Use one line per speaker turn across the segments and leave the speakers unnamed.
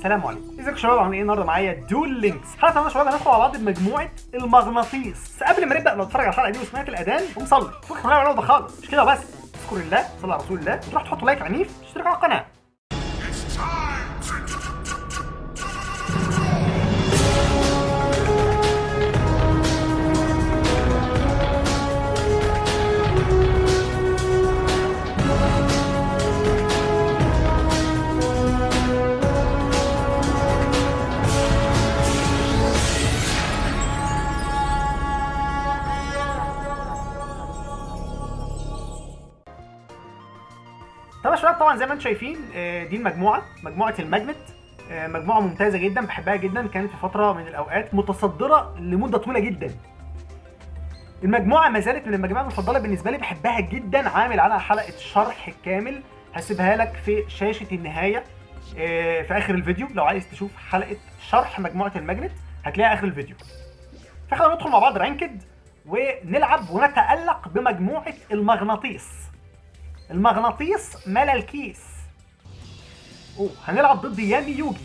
السلام عليكم ازيكم يا شباب عاملين ايه النهارده معايا دول لينكس حلقه النهارده يا شباب هندخل مع بعض بمجموعه المغناطيس بس قبل ما نبدا لو اتفرج على الحلقه دي وسمعت الاذان قوم صلي فك من الرياضه خالص مش كده بس اذكر الله صلى على رسول الله تروح تحط لايك عنيف تشترك على القناه
It's time to
طب يا شباب طبعا زي ما انتم شايفين آه، دي المجموعه مجموعه الماجنت آه، مجموعه ممتازه جدا بحبها جدا كانت في فتره من الاوقات متصدره لمده طويله جدا المجموعه ما زالت من المجموعات المفضله بالنسبه لي بحبها جدا عامل عنها حلقه شرح كامل هسيبها لك في شاشه النهايه آه، في اخر الفيديو لو عايز تشوف حلقه شرح مجموعه الماجنت هتلاقيها اخر الفيديو فخلينا ندخل مع بعض رانكد ونلعب ونتالق بمجموعه المغناطيس المغناطيس ملا الكيس اوه هنلعب ضد يامي يوجي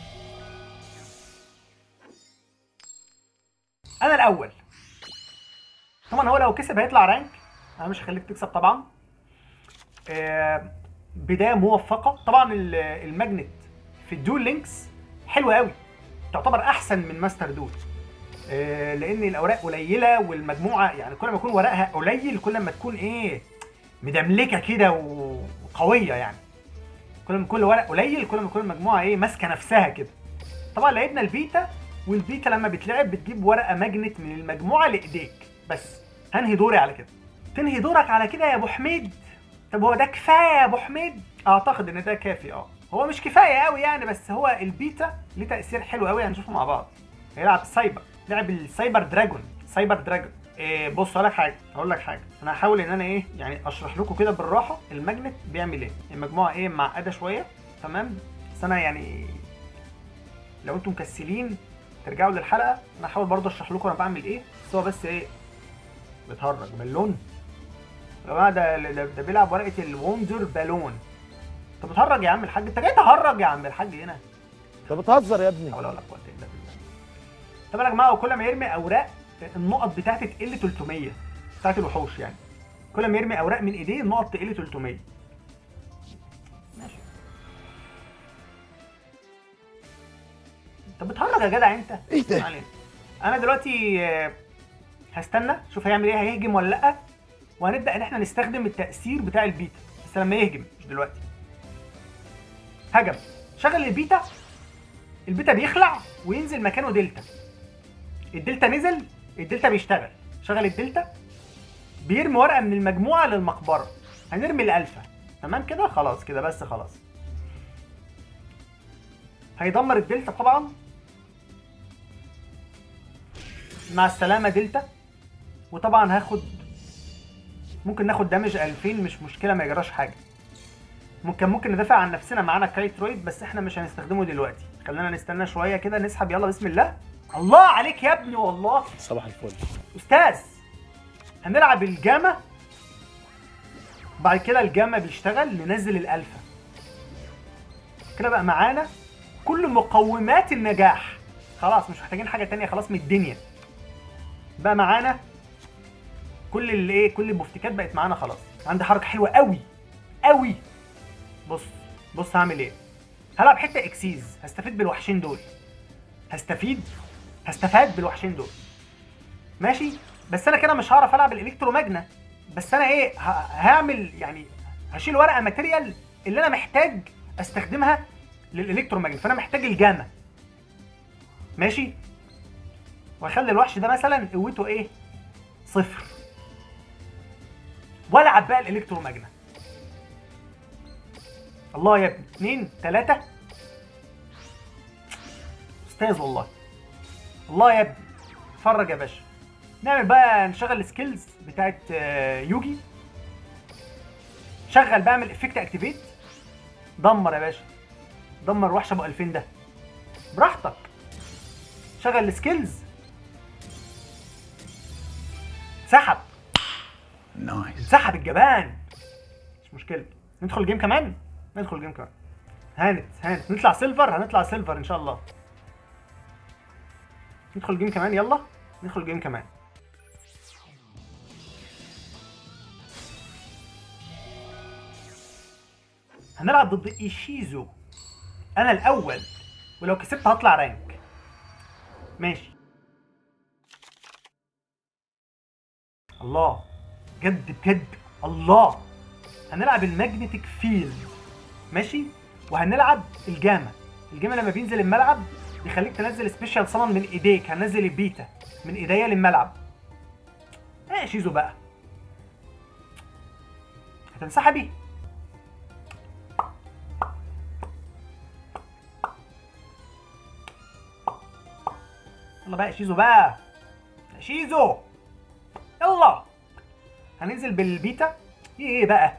انا الاول طبعا هو لو كسب هيطلع رانك انا مش هخليك تكسب طبعا آه بدايه موفقه طبعا ال- الماجنت في الدول لينكس حلوه قوي تعتبر احسن من ماستر دول آه، لان الاوراق قليله والمجموعه يعني كل ما يكون ورقها قليل كل ما تكون ايه مدملكه كده و- وقويه يعني كل ما كل ورق قليل كل ما يكون المجموعه ايه ماسكه نفسها كده طبعا لعبنا البيتا والبيتا لما بتلعب بتجيب ورقه ماجنت من المجموعه لايديك بس هنهي دوري على كده تنهي دورك على كده يا ابو حميد طب هو ده كفايه يا ابو حميد اعتقد ان ده كافي اه هو مش كفايه قوي يعني بس هو البيتا ليه تاثير حلو قوي هنشوفه مع بعض هيلعب سايبر لعب السايبر دراجون سايبر دراجون إيه بص اقول لك حاجه هقول لك حاجه انا هحاول ان انا ايه يعني اشرح لكم كده بالراحه الماجنت بيعمل ايه المجموعه ايه معقده شويه تمام بس انا يعني لو انتم مكسلين ترجعوا للحلقه انا هحاول برضه اشرح لكم انا بعمل ايه بس هو بس ايه بيتهرج بالون يا جماعه ده, ده, ده بيلعب ورقه الوندر بالون انت بتهرج يا عم الحاج انت جاي تهرج يا عم الحاج هنا
انت بتهزر يا ابني
لا حول ولا قوه الا بالله طبعا يا جماعه وكل ما يرمي اوراق النقط بتاعته تقل 300 بتاعت الوحوش يعني كل ما يرمي اوراق من ايديه النقط تقل 300 ماشي انت بتهرج يا جدع انت
ايه ده؟
ما علينا. انا دلوقتي آه، هستنى شوف هيعمل ايه هيهجم ولا لا وهنبدا ان احنا نستخدم التاثير بتاع البيتا بس لما يهجم مش دلوقتي هجم شغل البيتا البيتا بيخلع وينزل مكانه دلتا الدلتا نزل الدلتا بيشتغل شغل الدلتا بيرمي ورقه من المجموعه للمقبره هنرمي الالفا تمام كده خلاص كده بس خلاص هيدمر الدلتا طبعا مع السلامه دلتا وطبعا هاخد ممكن ناخد دامج 2000 مش مشكله ما يجراش حاجه ممكن ممكن ندافع عن نفسنا معانا كايترويد بس احنا مش هنستخدمه دلوقتي خلينا نستنى شويه كده نسحب يلا بسم الله الله عليك يا ابني والله
صباح الفل
استاذ هنلعب الجاما بعد كده الجاما بيشتغل ننزل الالفا كده بقى معانا كل مقومات النجاح خلاص مش محتاجين حاجه تانية خلاص من الدنيا بقى معانا كل اللي ايه كل البوفتيكات بقت معانا خلاص عندي حركه حلوه قوي قوي بص بص هعمل ايه هلعب حته اكسيز هستفيد بالوحشين دول هستفيد هستفاد بالوحشين دول ماشي بس انا كده مش هعرف العب الالكتروماجنا بس انا ايه ه- هعمل يعني هشيل ورقه ماتيريال اللي انا محتاج استخدمها للالكتروماجنا فانا محتاج الجاما ماشي واخلي الوحش ده مثلا قوته ايه صفر والعب بقى الالكتروماجنا الله يا ابني اتنين تلاتة استاذ والله الله يا ابني اتفرج يا باشا نعمل بقى نشغل السكيلز بتاعت آه، يوجي شغل بقى اعمل افكت اكتيفيت دمر يا باشا دمر وحش ابو 2000 ده براحتك شغل السكيلز سحب
Nice.
انسحب الجبان مش مشكله ندخل جيم كمان ندخل جيم كمان هانت هانت نطلع سيلفر هنطلع سيلفر ان شاء الله ندخل جيم كمان يلا ندخل جيم كمان هنلعب ضد ايشيزو انا الاول ولو كسبت هطلع رانك ماشي الله جد بجد الله هنلعب الماجنتيك فيلد ماشي وهنلعب الجاما الجاما لما بينزل الملعب بيخليك تنزل سبيشال صمم من ايديك هننزل البيتا من ايديا للملعب ايه شيزو بقى هتنسحبي يلا بقى يا شيزو بقى يا شيزو يلا هننزل بالبيتا ايه ايه بقى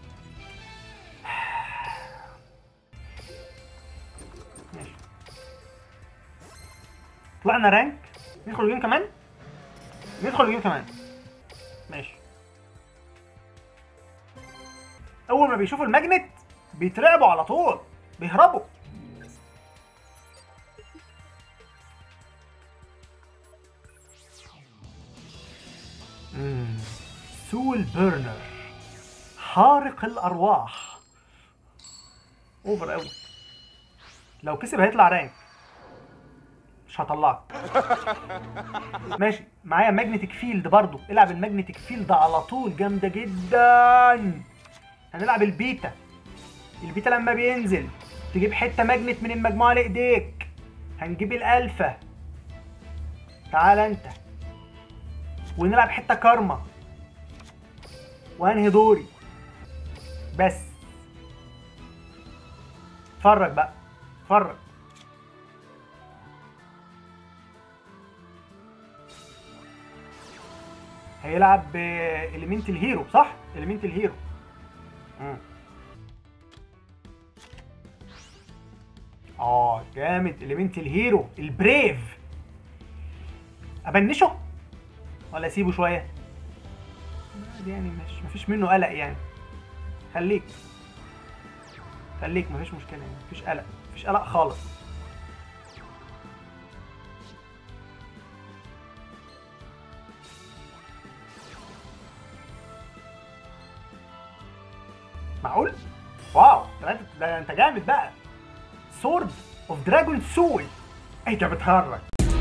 ماشي طلعنا رانك ندخل جيم كمان ندخل جيم كمان ماشي اول ما بيشوفوا الماجنت بيترعبوا على طول بيهربوا مم. سول بيرنر حارق الارواح اوفر قوي لو كسب هيطلع رانك مش هطلعك ماشي معايا ماجنتيك فيلد برضو العب الماجنتيك فيلد على طول جامده جدا هنلعب البيتا البيتا لما بينزل تجيب حته ماجنت من المجموعه لايديك هنجيب الالفا تعال انت ونلعب حته كارما وانهي دوري بس اتفرج بقى اتفرج هيلعب اليمنت الهيرو صح اليمنت الهيرو مم. اه جامد اليمنت الهيرو البريف ابنشه ولا اسيبه شويه عادي يعني مش مفيش منه قلق يعني خليك خليك مفيش مشكله يعني مفيش قلق مفيش قلق خالص معقول واو ده انت ده انت جامد بقى سورد اوف دراجون سول انت بتهرج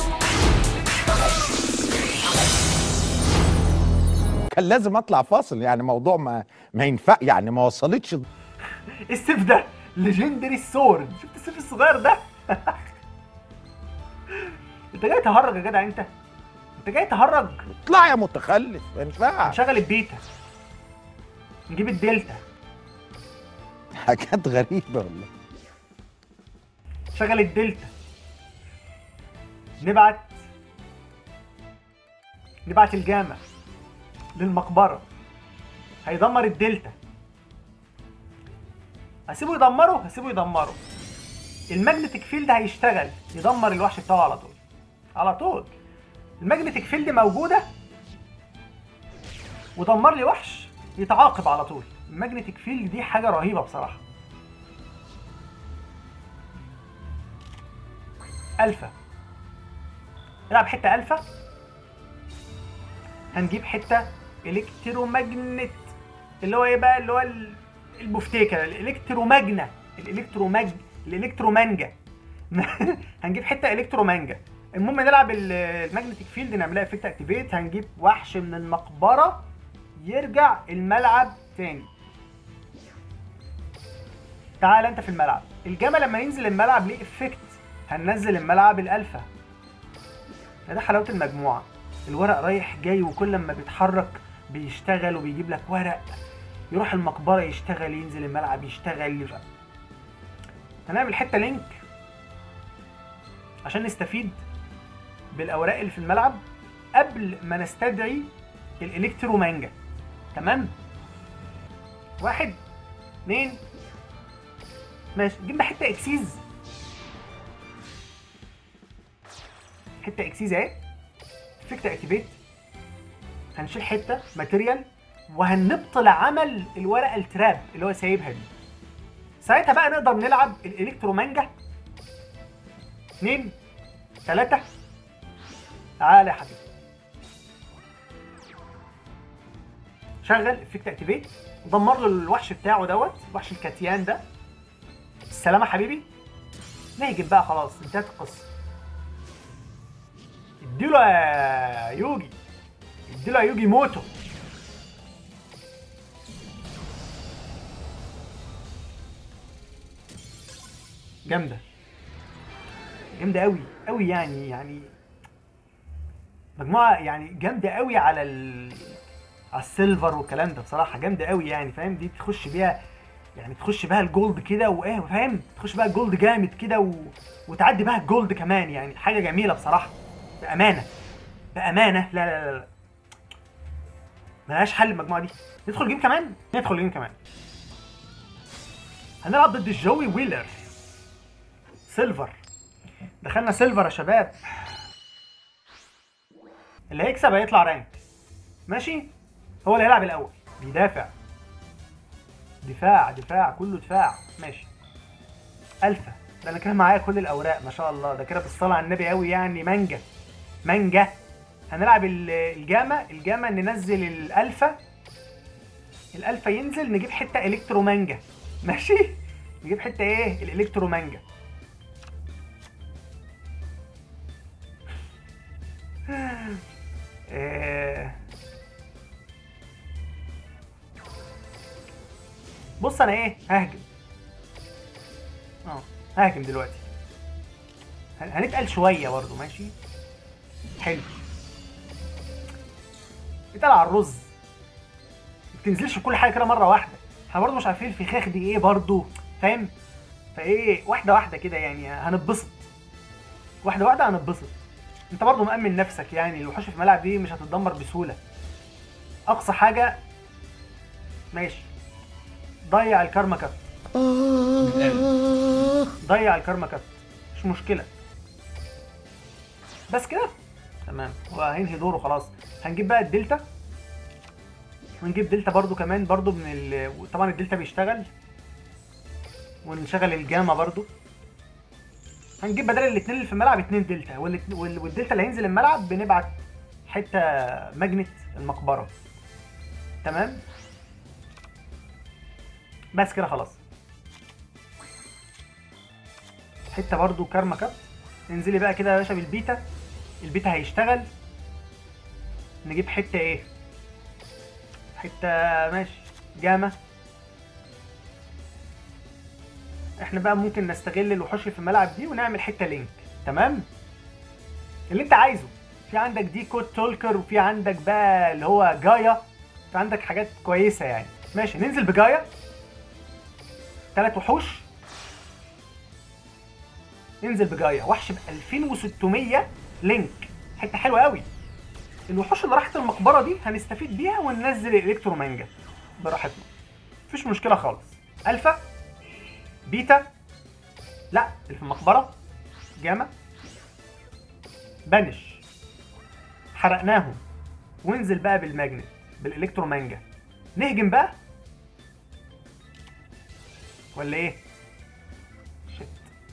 كان لازم اطلع فاصل يعني موضوع ما ما ينفع يعني ما وصلتش
السيف ده ليجندري سورد شفت السيف الصغير ده انت جاي تهرج يا جدع انت انت جاي تهرج
اطلع يا متخلف ما ينفعش
نشغل البيتا نجيب الدلتا
حاجات غريبه والله
شغل الدلتا نبعت نبعت الجامع للمقبرة هيدمر الدلتا هسيبه يدمره هسيبه يدمره الماجنتيك فيلد هيشتغل يدمر الوحش بتاعه على طول على طول الماجنتيك فيلد موجودة ودمر لي وحش يتعاقب على طول الماجنتيك فيلد دي حاجة رهيبة بصراحة الفا العب حته الفا هنجيب حته الكتروماجنت اللي هو ايه بقى اللي هو ال- البفتيكه الالكتروماجنا الالكتروماج الالكترومانجا هنجيب حته الكترومانجا المهم نلعب ال- الماجنتيك فيلد نعملها افكت اكتيفيت هنجيب وحش من المقبره يرجع الملعب تاني تعال انت في الملعب الجمل لما ينزل الملعب ليه افكت هننزل الملعب الالفا ده حلاوه المجموعه الورق رايح جاي وكل ما بيتحرك بيشتغل وبيجيب لك ورق يروح المقبره يشتغل ينزل الملعب يشتغل يف... هنعمل حته لينك عشان نستفيد بالاوراق اللي في الملعب قبل ما نستدعي الالكترو مانجا تمام واحد اتنين ماشي جبنا حته اكسيز حته اكسيز اهي افكت اكتيفيت هنشيل حته ماتيريال وهنبطل عمل الورقه التراب اللي هو سايبها دي ساعتها بقى نقدر نلعب الالكترو مانجا اتنين تلاتة تعالى يا حبيبي شغل افكت اكتيفيت دمر له الوحش بتاعه دوت وحش الكاتيان ده السلامة حبيبي نهجم بقى خلاص انتهت القصة اديله يا يوجي اديله يا يوجي موتو جامدة جامدة قوي قوي يعني يعني مجموعة يعني جامدة قوي على ال على السيلفر والكلام ده بصراحة جامدة قوي يعني فاهم دي تخش بيها يعني تخش بها الجولد كده وايه فاهم تخش بها الجولد جامد كده و... وتعدي بها الجولد كمان يعني حاجة جميلة بصراحة بأمانة بأمانة لا لا لا, لا. ملهاش حل المجموعة دي ندخل جيم كمان ندخل جيم كمان هنلعب ضد جوي ويلر سيلفر دخلنا سيلفر يا شباب اللي هيكسب هيطلع رانك ماشي هو اللي هيلعب الاول بيدافع دفاع دفاع كله دفاع ماشي الفا ده انا كده معايا كل الاوراق ما شاء الله ده كده بالصلاه على النبي قوي يعني مانجا مانجا هنلعب ال- الجاما الجاما ننزل الالفا الالفا ينزل نجيب حته الكترو مانجا ماشي نجيب حته ايه الالكترو مانجا آه. بص انا ايه ههجم اه ههجم دلوقتي هن- هنتقل شويه برضه ماشي حلو اتقل على الرز ما بتنزلش كل حاجه كده مره واحده احنا برضه مش عارفين الفخاخ دي ايه برضه فاهم فايه واحده واحده كده يعني هنتبسط واحده واحده هنتبسط انت برضه مأمن نفسك يعني الوحوش في الملعب دي مش هتتدمر بسهوله اقصى حاجه ماشي ضيع الكارما كات ضيع الكارما كات مش مشكله بس كده تمام هو هينهي دوره خلاص هنجيب بقى الدلتا ونجيب دلتا برضو كمان برضو من ال... طبعا الدلتا بيشتغل ونشغل الجاما برضو هنجيب بدل الاثنين اللي في الملعب اتنين دلتا والاتن- وال- والدلتا اللي هينزل الملعب بنبعت حته ماجنت المقبره تمام بس كده خلاص حته برضو كارما كات انزلي بقى كده يا باشا بالبيتا البيتا هيشتغل نجيب حته ايه حته ماشي جاما احنا بقى ممكن نستغل الوحوش اللي في الملعب دي ونعمل حته لينك تمام اللي انت عايزه في عندك دي كود تولكر وفي عندك بقى اللي هو جايا في عندك حاجات كويسه يعني ماشي ننزل بجايا ثلاث وحوش ننزل بجايا وحش ب 2600 لينك حته حلوه قوي الوحوش اللي راحت المقبره دي هنستفيد بيها وننزل الالكترو مانجا براحتنا مفيش مشكله خالص الفا بيتا لا اللي في المقبره جاما بنش حرقناهم وانزل بقى بالماجنت بالالكترو مانجا نهجم بقى ولا ايه شت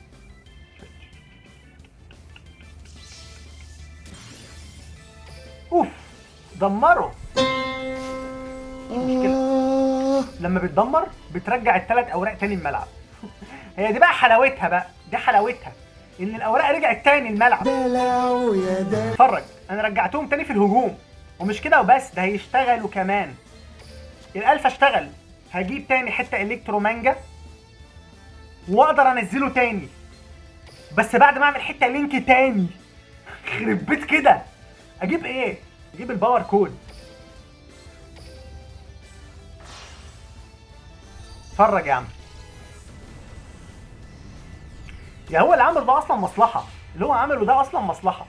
اوف دمره مش مشكله لما بتدمر بترجع الثلاث اوراق تاني الملعب هي دي بقى حلاوتها بقى دي حلاوتها ان الاوراق رجعت تاني الملعب اتفرج انا رجعتهم تاني في الهجوم ومش كده وبس ده هيشتغلوا كمان الالفا اشتغل هجيب تاني حته الكترو مانجا واقدر انزله تاني بس بعد ما اعمل حته لينك تاني خرب بيت كده اجيب ايه اجيب الباور كود اتفرج يا عم يا هو اللي عامل ده اصلا مصلحه اللي هو عامله ده اصلا مصلحه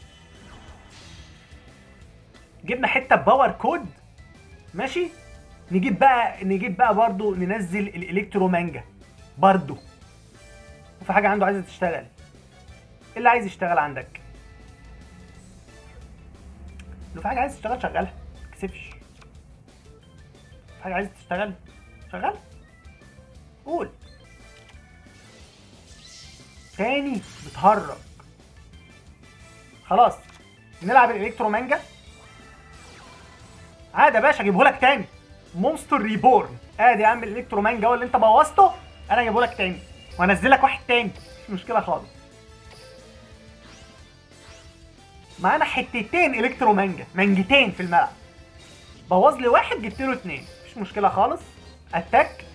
جبنا حته باور كود ماشي نجيب بقى نجيب بقى برضو ننزل الالكترو مانجا برضو وفي حاجه عنده عايزه تشتغل إيه اللي عايز يشتغل عندك لو في حاجه عايز تشتغل شغلها ما تكسفش في حاجه عايز تشتغل شغل قول تاني بتهرج خلاص نلعب الالكترو مانجا عادي يا باشا اجيبه لك تاني مونستر ريبورن ادي يا عم الالكترو مانجا هو اللي انت بوظته انا اجيبه لك تاني وانزل لك واحد تاني مش مشكله خالص معانا حتتين الكترو مانجا مانجتين في الملعب بوظ لي واحد جبت له اتنين مش مشكله خالص اتاك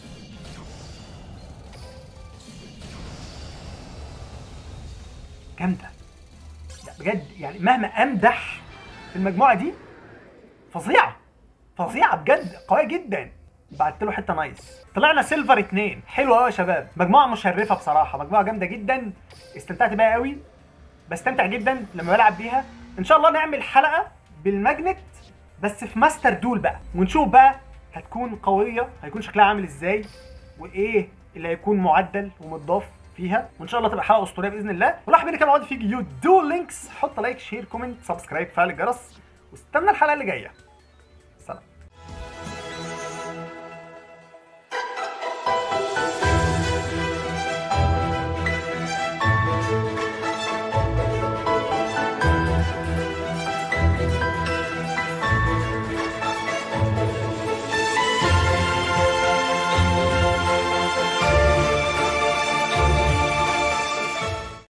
جامده لا بجد يعني مهما امدح في المجموعه دي فظيعه فظيعه بجد قويه جدا بعت له حته نايس طلعنا سيلفر اتنين حلو قوي يا شباب مجموعه مشرفه بصراحه مجموعه جامده جدا استمتعت بيها قوي بستمتع جدا لما بلعب بيها ان شاء الله نعمل حلقه بالماجنت بس في ماستر دول بقى ونشوف بقى هتكون قويه هيكون شكلها عامل ازاي وايه اللي هيكون معدل ومتضاف فيها وان شاء الله تبقى حلقه اسطوريه باذن الله ولو حابين كمان اقعد في يو دو لينكس حط لايك شير كومنت سبسكرايب فعل الجرس واستنى الحلقه اللي جايه